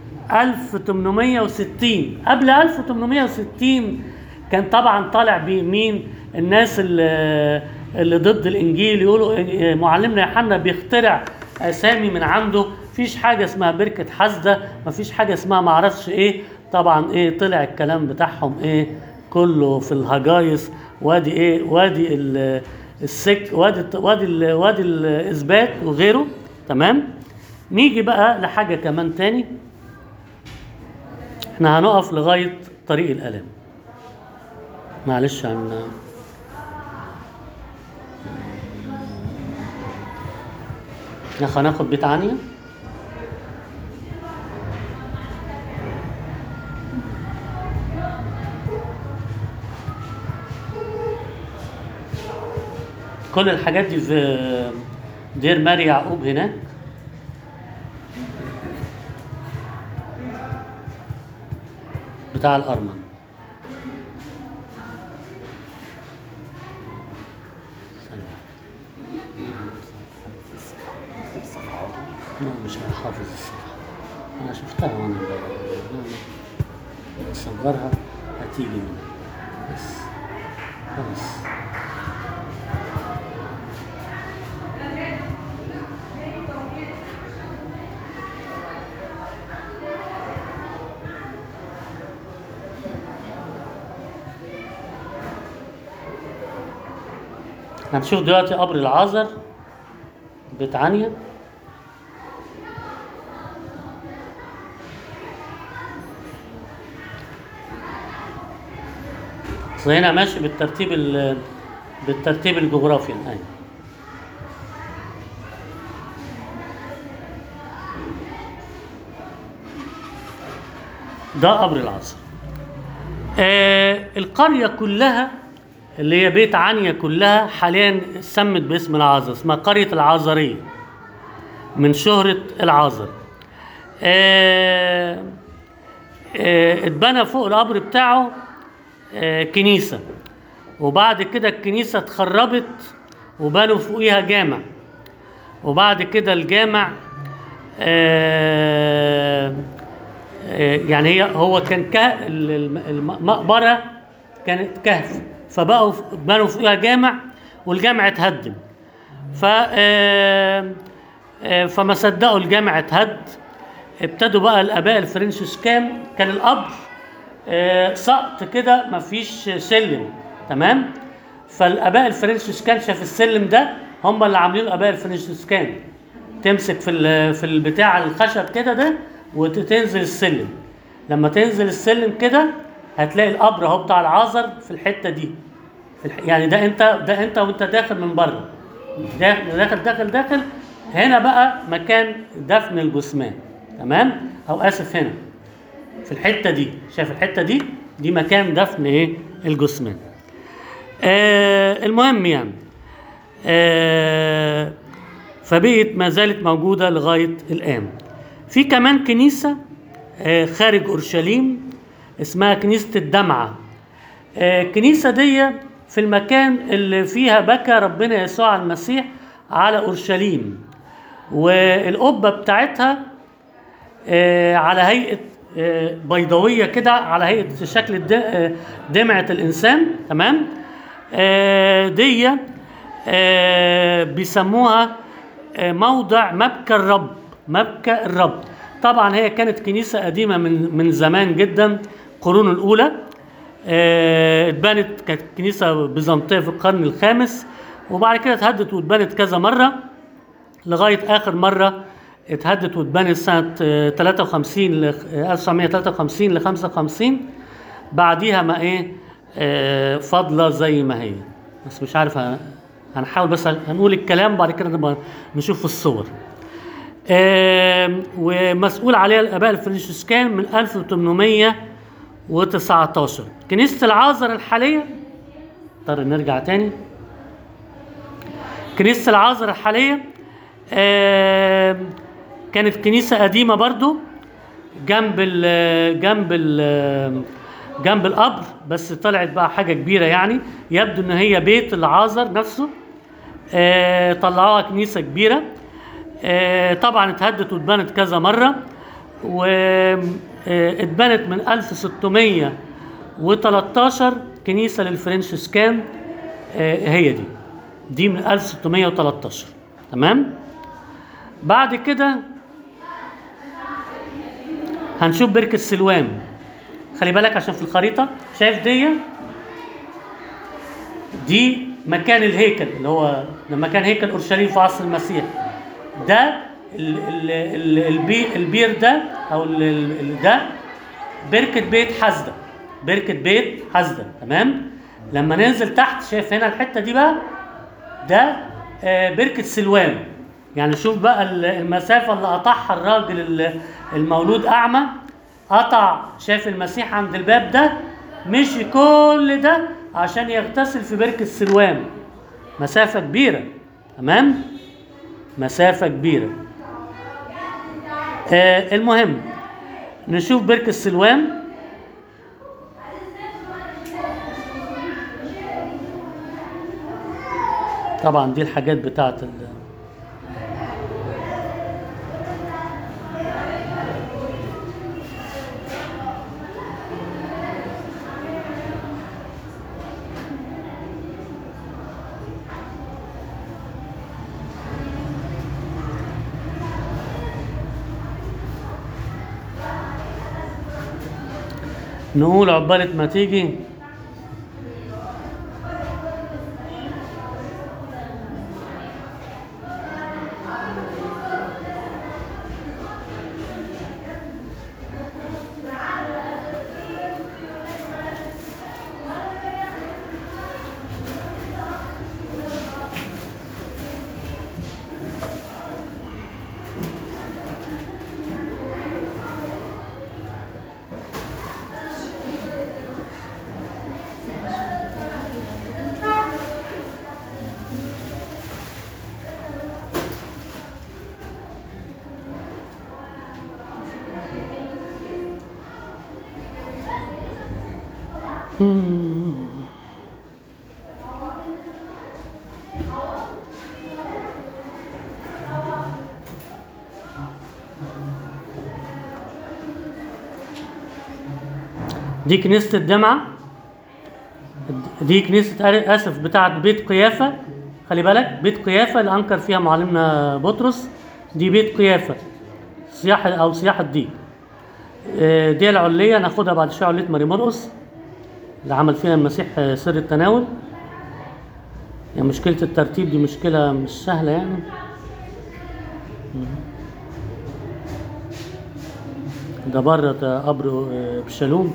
1860 قبل 1860 كان طبعا طالع بمين الناس اللي, اللي ضد الانجيل يقولوا إن معلمنا يوحنا بيخترع اسامي من عنده مفيش حاجه اسمها بركه حسده مفيش حاجه اسمها معرفش ايه طبعا ايه طلع الكلام بتاعهم ايه كله في الهجايس وادي ايه وادي ال- السك وادي الت- وادي ال- وادي الاثبات وغيره تمام نيجي بقى لحاجه كمان تاني احنا هنقف لغايه طريق الالام معلش عن ناخد هناخد بيت عنيا كل الحاجات دي في دير ماري يعقوب هناك بتاع الأرمن لا مش حافظ الصفحة أنا شفتها وأنا ب- بصغرها هتيجي منها بس خلاص هنشوف دلوقتي قبر العازر بيت عنيا أصل هنا ماشي بالترتيب ال- بالترتيب الجغرافي أيوة. ده قبر العازر آه القرية كلها اللي هي بيت عنيا كلها حاليا سمت باسم العازر اسمها قرية العازرية من شهرة العازر آه آه اتبنى فوق القبر بتاعه آه كنيسة وبعد كده الكنيسة اتخربت وبنوا فوقيها جامع وبعد كده الجامع آه آه، يعني هي هو كان كه ال- الم- المقبره كانت كهف فبقوا ف- بنوا فيها جامع والجامع اتهدم ف آه، آه، فما صدقوا الجامع اتهد ابتدوا بقى الاباء الفرنسيسكان كان القبر آه، سقط كده مفيش سلم تمام فالاباء الفرنسيسكان شاف السلم ده هم اللي عاملين الاباء الفرنسيسكان تمسك في ال- في البتاع الخشب كده ده وتنزل السلم لما تنزل السلم كده هتلاقي القبر اهو بتاع العازر في الحته دي في الح... يعني ده انت ده انت وانت داخل من بره داخل داخل داخل داخل هنا بقى مكان دفن الجثمان تمام او اسف هنا في الحته دي شايف الحته دي دي مكان دفن ايه الجثمان آه المهم يعني آه فبقت ما زالت موجودة لغاية الآن في كمان كنيسة آه، خارج أورشليم اسمها كنيسة الدمعة آه، الكنيسة دي في المكان اللي فيها بكى ربنا يسوع المسيح على أورشليم والقبة بتاعتها آه، على هيئة آه، بيضاوية كده على هيئة شكل الد- آه، دمعة الإنسان تمام آه، دي آه، بيسموها آه، موضع مبكى الرب مبكى الرب طبعا هي كانت كنيسة قديمة من من زمان جدا القرون الأولى آه، اتبنت كانت كنيسة بيزنطية في القرن الخامس وبعد كده اتهدت واتبنت كذا مرة لغايه اخر مره اتهدت واتبنت سنه آه، 53 ل آه، 1953 ل 55 بعديها ما ايه آه، فاضله زي ما هي بس مش عارف ه- هنحاول بس هنقول الكلام بعد كده نبقى نشوف الصور آم، ومسؤول عليها الاباء الفرنسيسكان من 1819 كنيسه العازر الحاليه اضطر نرجع تاني كنيسة العازر الحالية آم، كانت كنيسة قديمة برضو جنب ال جنب ال جنب القبر بس طلعت بقى حاجة كبيرة يعني يبدو ان هي بيت العازر نفسه آه، طلعوها كنيسة كبيرة آه، طبعا اتهدت واتبنت كذا مرة واتبنت من 1613 كنيسة للفرنسيسكان آه، هي دي دي من 1613 تمام بعد كده هنشوف بركة سلوان خلي بالك عشان في الخريطة شايف دي دي مكان الهيكل اللي هو لما كان هيكل اورشليم في عصر المسيح ده ال ال ال البي البير ده او ال ال ده بركة بيت حزدة بركة بيت حزدة تمام لما ننزل تحت شايف هنا الحتة دي بقى ده آه، بركة سلوان يعني شوف بقى ال- المسافة اللي قطعها الراجل ال- المولود أعمى قطع شاف المسيح عند الباب ده مشي كل ده عشان يغتسل في بركة سلوان مسافة كبيرة تمام مسافة كبيرة آه المهم نشوف بركة سلوان طبعا دي الحاجات بتاعت ال... نقول عقبالة ما تيجي دي كنيسة الجامعة دي كنيسة آسف بتاعت بيت قيافة خلي بالك بيت قيافة اللي أنكر فيها معلمنا بطرس دي بيت قيافة سياح أو سياح الدين آه، دي العلية ناخدها بعد شوية علية ماري مرقس اللي عمل فيها المسيح آه، سر التناول يعني مشكلة الترتيب دي مشكلة مش سهلة يعني ده بره ده قبر آه، بشالوم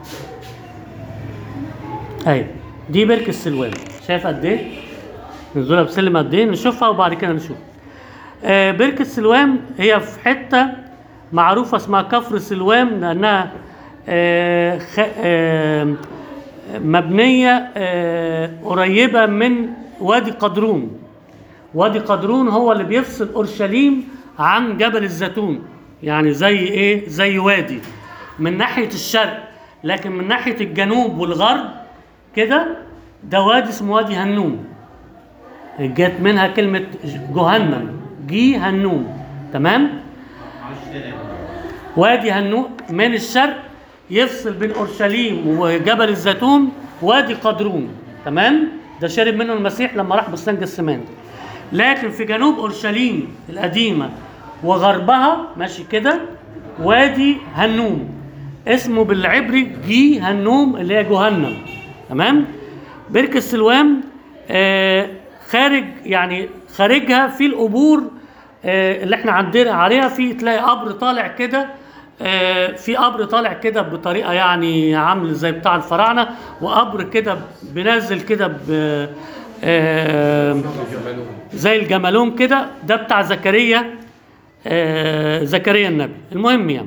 ايوه دي بركة السلوان شايف قد ايه؟ نزولها بسلم قد ايه؟ نشوفها وبعد كده نشوف. آه بركة سلوان هي في حتة معروفة اسمها كفر سلوان لأنها آه خ... آه مبنية آه قريبة من وادي قدرون. وادي قدرون هو اللي بيفصل اورشليم عن جبل الزيتون يعني زي ايه زي وادي من ناحيه الشرق لكن من ناحيه الجنوب والغرب كده ده وادي اسمه وادي هنوم جت منها كلمه جهنم جي هنوم تمام معلش تاني يا جماعة. وادي هنوم من الشرق يفصل بين اورشليم وجبل الزيتون وادي قدرون تمام ده شرب منه المسيح لما راح بستان جسمان لكن في جنوب اورشليم القديمه وغربها ماشي كده وادي هنوم اسمه بالعبري جي هنوم اللي هي جهنم تمام بركة السلوان آه خارج يعني خارجها في القبور آه اللي احنا عندنا عليها في تلاقي قبر طالع كده آه في قبر طالع كده بطريقه يعني عامل زي بتاع الفراعنه وقبر كده بنازل كده ب آه جمالهم زي الجمالون كده ده بتاع زكريا آه زكريا النبي المهم يعني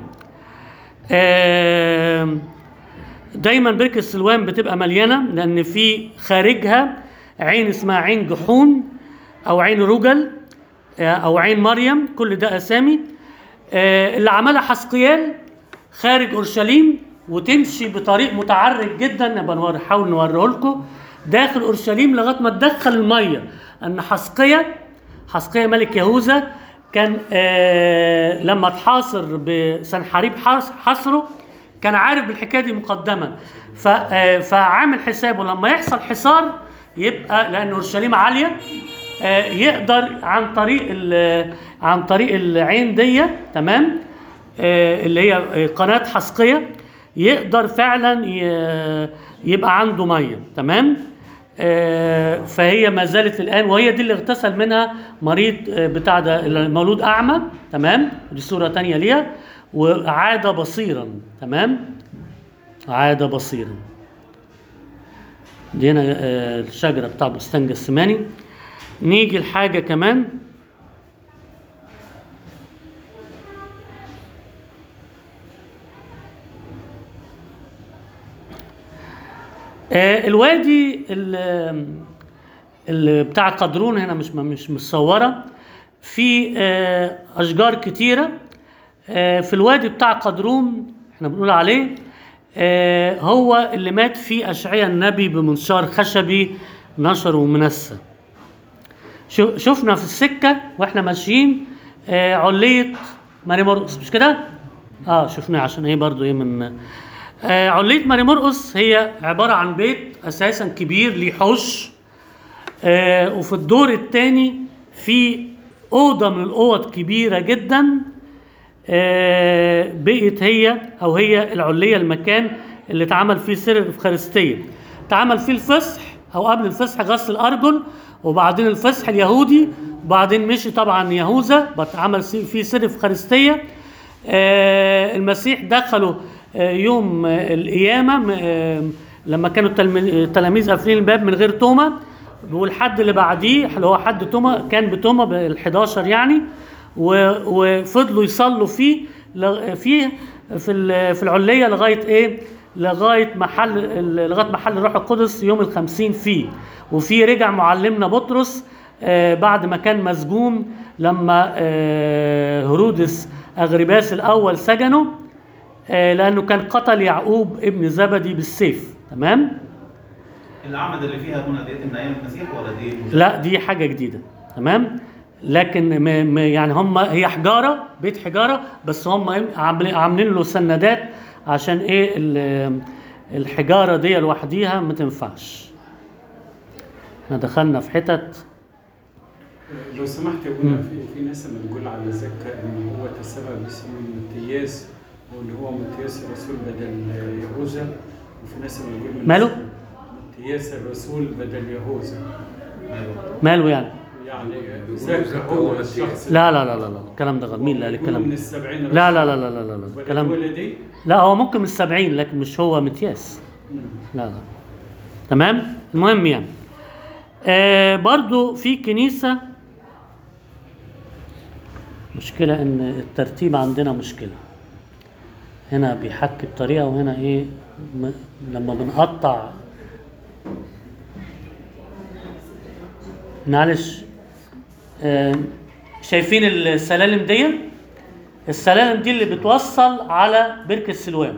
آه دايما بركة السلوان بتبقى مليانة لأن في خارجها عين اسمها عين جحون أو عين رجل آه، أو عين مريم كل ده أسامي آه، اللي عملها حسقيال خارج أورشليم وتمشي بطريق متعرج جدا نبقى نور- نحاول نوريه لكم داخل أورشليم لغاية ما تدخل المية أن حسقية حسقية ملك يهوذا كان آه لما اتحاصر بسنحاريب حاص- حصره كان عارف بالحكايه دي مقدما ف- آه، فعامل حسابه لما يحصل حصار يبقى لان اورشليم عاليه آه، يقدر عن طريق ال- عن طريق العين دي تمام آه، اللي هي آه، قناه حسقيه يقدر فعلا ي- يبقى عنده ميه تمام آه، فهي ما زالت الان وهي دي اللي اغتسل منها مريض آه، بتاع ده المولود اعمى تمام دي صوره تانية ليها وعاد بصيرا تمام عاد بصيرا دي هنا آه، الشجره بتاع بستان جسماني نيجي لحاجه كمان آه، الوادي ال- ال- بتاع قدرون هنا مش مش متصوره في آه، اشجار كتيره آه، في الوادي بتاع قدرون احنا بنقول عليه آه، هو اللي مات فيه اشعياء النبي بمنشار خشبي نشر ومنسى شو- شفنا في السكه واحنا ماشيين آه، عليه ماري مرقس مش كده؟ اه شفناه عشان ايه برضو ايه من آه عليه ماري مرقس هي عباره عن بيت اساسا كبير ليه حوش آه وفي الدور الثاني في اوضه من الاوض كبيره جدا آه بقت هي او هي العليه المكان اللي اتعمل فيه سر الافخارستيه اتعمل فيه الفصح او قبل الفصح غسل الارجل وبعدين الفصح اليهودي وبعدين مشي طبعا يهوذا بتعمل فيه سر الافخارستيه آه المسيح دخلوا آه يوم آه القيامه آه لما كانوا التلم- التلاميذ قافلين الباب من غير توما والحد اللي بعديه اللي هو حد توما كان بتوما بال 11 يعني و- وفضلوا يصلوا فيه لغ- فيه في ال- في العليه لغايه ايه؟ لغايه محل ال- لغايه محل الروح القدس يوم الخمسين فيه وفي رجع معلمنا بطرس آه، بعد ما كان مسجون لما آه، هرودس اغرباس الاول سجنه آه، لانه كان قتل يعقوب ابن زبدي بالسيف تمام الأعمدة اللي فيها هنا ديت من أيام المسيح ولا دي لا دي حاجة جديدة تمام لكن م م يعني هم هي حجارة بيت حجارة بس هم إيه عاملين عاملين له سندات عشان ايه ال- الحجارة دي لوحديها ما تنفعش احنا دخلنا في حتت لو سمحت يا ابونا في في ناس لما بتقول على زكا ان هو تسبب اسمه متياس وان هو متياس الرسول بدل يهوذا وفي ناس لما بتقول من ماله؟ متياس الرسول بدل يهوذا ماله يعني يعني بيقولوا زكا زكا هو هو الشخص متياس. لا لا لا لا لا الكلام ده غلط مين اللي قال يكون من الكلام ده؟ السبعين لا رسول. لا لا لا لا لا, لا. بدل الكلام ولدي لا هو ممكن من السبعين لكن مش هو متياس لا لا تمام المهم يعني آه برضو في كنيسة مشكلة ان الترتيب عندنا مشكلة هنا بيحكي بطريقة وهنا ايه م- لما بنقطع معلش آه شايفين السلالم دي السلالم دي اللي بتوصل على بركة سلوان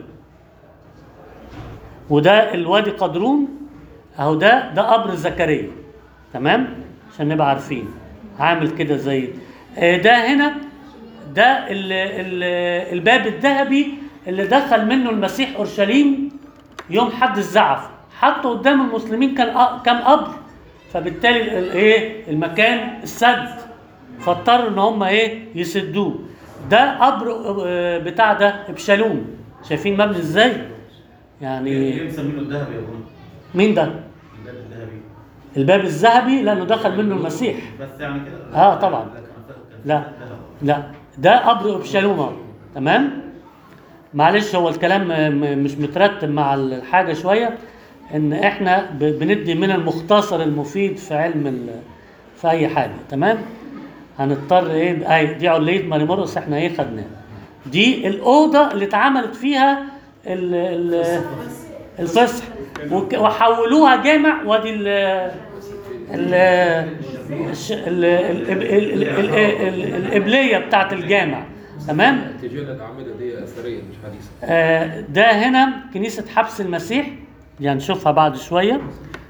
وده الوادي قدرون اهو ده ده قبر زكريا تمام عشان نبقى عارفين عامل كده زي آه، ده هنا ده ال ال الباب الذهبي اللي دخل منه المسيح اورشليم يوم حد الزعف حطه قدام المسلمين كان أ- كام قبر فبالتالي ال- ال- ايه المكان السد فاضطروا ان هم ايه يسدوه ده قبر آه، بتاع ده ابشالوم شايفين مبني ازاي يعني ليه مسمينه الذهبي يا ابونا؟ مين ده الباب الذهبي الباب الذهبي لانه دخل منه المسيح بس يعني كده آه، طبعاً. لا، كان- كان لا ذهب. لا ده قبر ابشالوم أهو. تمام معلش هو الكلام م- م- مش مترتب مع الحاجه شويه ان احنا ب- بندي من المختصر المفيد في علم ال- في اي حاجه تمام هنضطر ايه اي دي عليه ماريمورس احنا ايه خدناها دي الاوضه اللي اتعملت فيها ال ال الفصح وك- وحولوها جامع وادي ال ال الش- ال- ال- ال- ال- ال- ال- القبليه بتاعت الجامع تمام اتجاه الاعمده دي اثريه مش حديثه آه، ده هنا كنيسة حبس المسيح دي هنشوفها بعد شوية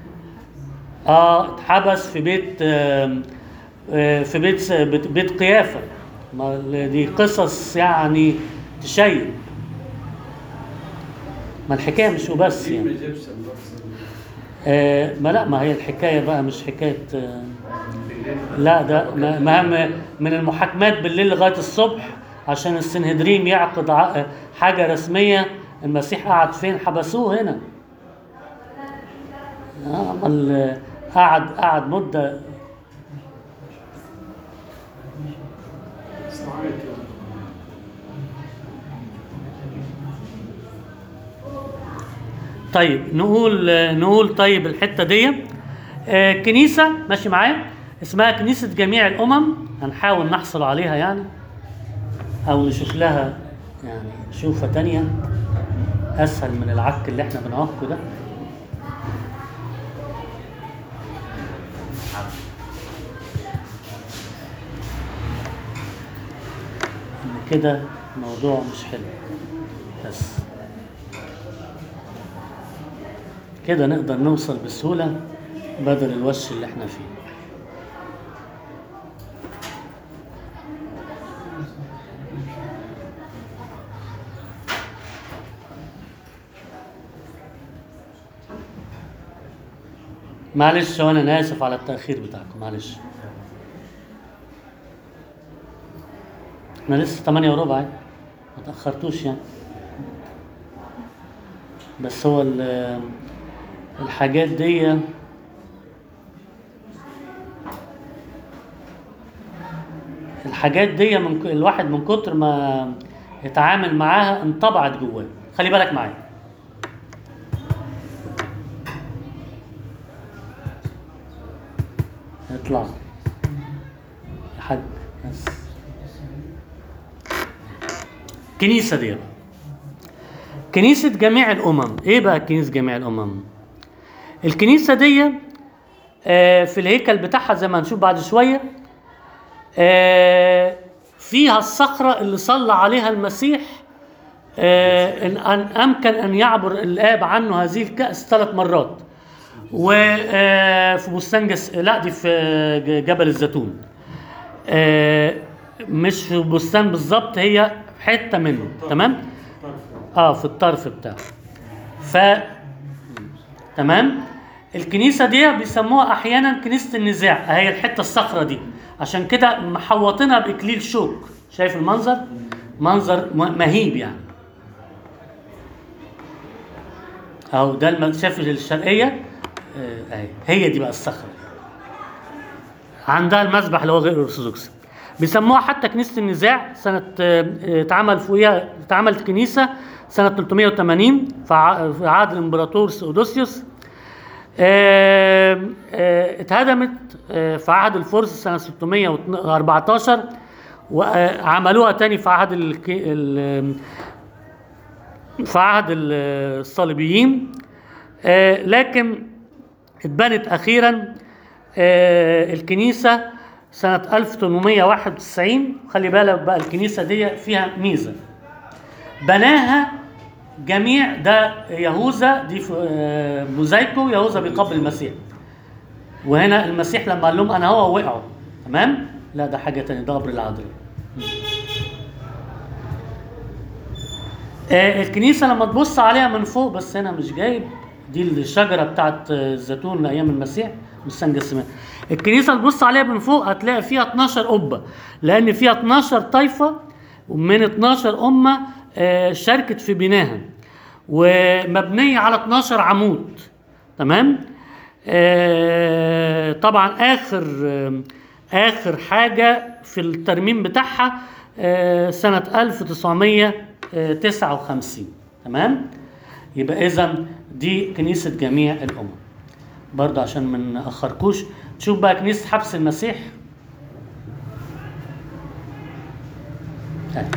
اه اتحبس في بيت آه آه، في بيت س- بيت بيت قيافة ما- دي قصص يعني تشيب ما الحكاية مش وبس ليه ما يعني جابش اللفظ آه ما لا ما هي الحكاية بقى مش حكاية آه لا ده ما ما ما- من المحاكمات بالليل لغايه الصبح عشان السنهدريم يعقد ع- حاجه رسميه المسيح قعد فين حبسوه هنا آه، عمل قعد قعد مده ساعات طيب نقول نقول طيب الحته دي آه، كنيسه ماشي معايا اسمها كنيسه جميع الامم هنحاول نحصل عليها يعني او نشوف لها يعني شوفه تانية اسهل من العك اللي احنا بنعكه ده ان كده الموضوع مش حلو بس كده نقدر نوصل بسهولة بدل الوش اللي احنا فيه معلش وانا انا اسف على التاخير بتاعكم معلش احنا لسه 8 وربع يعني. ما تاخرتوش يعني بس هو ال- الحاجات دي الحاجات دي من ك- الواحد من كتر ما اتعامل معاها انطبعت جواه خلي بالك معايا اطلع يا حاج بس كنيسة دي بقى. كنيسة جميع الأمم إيه بقى كنيسة جميع الأمم الكنيسة دي آه، في الهيكل بتاعها زي ما هنشوف بعد شوية آه، فيها الصخرة اللي صلى عليها المسيح آه، إن أن أمكن أن يعبر الآب عنه هذه الكأس ثلاث مرات وفي بستان جس... لا دي في ج- جبل الزيتون آه، مش في بستان بالظبط هي حتة منه تمام اه في الطرف بتاعه ف تمام الكنيسه دي بيسموها احيانا كنيسه النزاع هي الحته الصخره دي عشان كده محوطينها باكليل شوك شايف المنظر منظر م- مهيب يعني اهو ده الم- شايف الشرقيه آه، اهي هي دي بقى الصخره عندها المسبح اللي هو غير الارثوذكسي بيسموها حتى كنيسه النزاع سنه آه، آه، اتعمل فوقيها اتعملت كنيسه سنه 380 في ع- في عهد الامبراطور سيودوسيوس آه، آه، اتهدمت آه، في عهد الفرس سنه 614 وعملوها تاني في عهد ال ال- في عهد ال- الصليبيين آه، لكن اتبنت اخيرا آه، الكنيسه سنه 1891 خلي بالك بقى الكنيسه دي فيها ميزه بناها جميع ده يهوذا دي في آه، موزايكو يهوذا بيقبل المسيح وهنا المسيح لما قال لهم انا هو وقعوا تمام لا ده حاجه تانية ده قبر العذراء آه، الكنيسه لما تبص عليها من فوق بس هنا مش جايب دي الشجره بتاعت آه، الزيتون لايام المسيح مش سان جسمان الكنيسه تبص عليها من فوق هتلاقي فيها 12 قبه لان فيها 12 طائفه ومن 12 امه آه، شاركت في بناها ومبنيه على 12 عمود تمام آه، طبعا اخر آه، اخر حاجه في الترميم بتاعها آه، سنه 1959 تمام يبقى اذا دي كنيسه جميع الامم برضه عشان ما ناخركوش تشوف بقى كنيسه حبس المسيح أهي.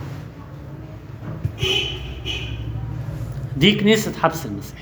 دي كنيسه حبس المسيح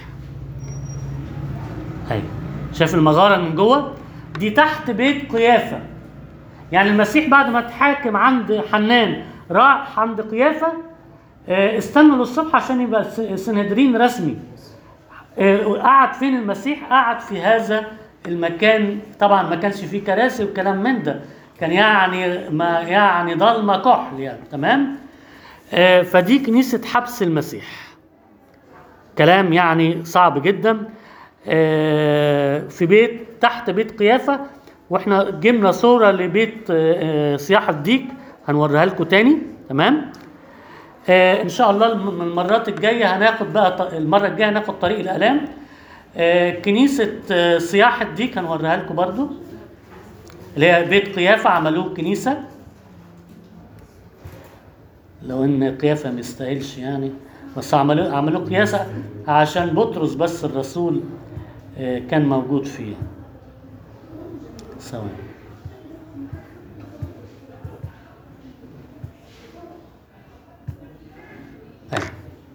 ايوه شايف المغاره من جوه دي تحت بيت قيافه يعني المسيح بعد ما اتحاكم عند حنان راح عند قيافه آه، استنوا للصبح عشان يبقى س- سنهدرين رسمي آه، قعد فين المسيح قعد في هذا المكان طبعا ما كانش فيه كراسي وكلام من ده كان يعني ما يعني ضلمه كحل يعني تمام آه، فدي كنيسه حبس المسيح كلام يعني صعب جدا آه، في بيت تحت بيت قيافة واحنا جبنا صورة لبيت آه، آه، صياح الديك هنوريها لكم تاني تمام آه، ان شاء الله الم- المرات الجاية هناخد بقى ط- المرة الجاية هناخد طريق الآلام آه، كنيسة آه، صياح الديك هنوريها لكم برضو اللي هي بيت قيافة عملوه كنيسة لو ان قيافه ما يستاهلش يعني بس عملوا عملوا قياسه عشان بطرس بس الرسول آه، كان موجود فيه ثواني أيوة.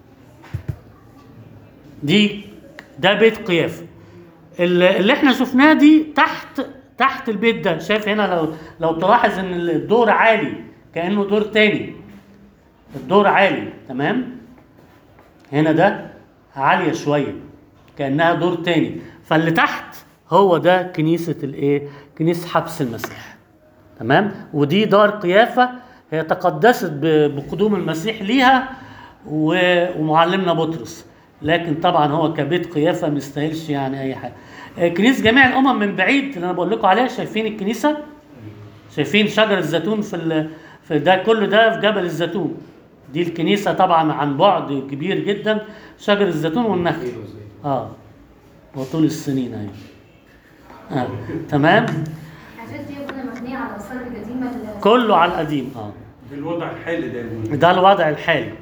دي ده بيت قيافه اللي اللي احنا شفناه دي تحت تحت البيت ده شايف هنا لو لو تلاحظ ان الدور عالي كانه دور تاني الدور عالي تمام هنا ده عالية شوية كأنها دور تاني فاللي تحت هو ده كنيسة الايه كنيسة حبس المسيح تمام ودي دار قيافة هي تقدست ب- بقدوم المسيح ليها و- ومعلمنا بطرس لكن طبعا هو كبيت قيافة ما يستاهلش يعني اي حاجة آه، كنيسة جميع الامم من بعيد اللي انا بقول لكم عليها شايفين الكنيسة شايفين شجر الزيتون في ال... في ده كل ده في جبل الزيتون دي الكنيسة طبعا عن بعد كبير جدا شجر الزيتون والنخل اه وطول السنين ايوه آه. تمام الحاجات دي كنا مبنية على الآثار القديمة اللي كله على القديم اه بالوضع الحالي ده المهم. ده الوضع الحالي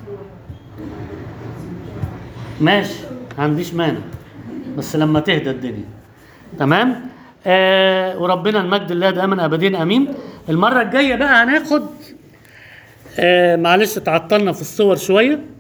ماشي ما عنديش مانع بس لما تهدى الدنيا تمام آه وربنا المجد لله دائما ابدين امين المره الجايه بقى هناخد آه معلش تعطلنا في الصور شويه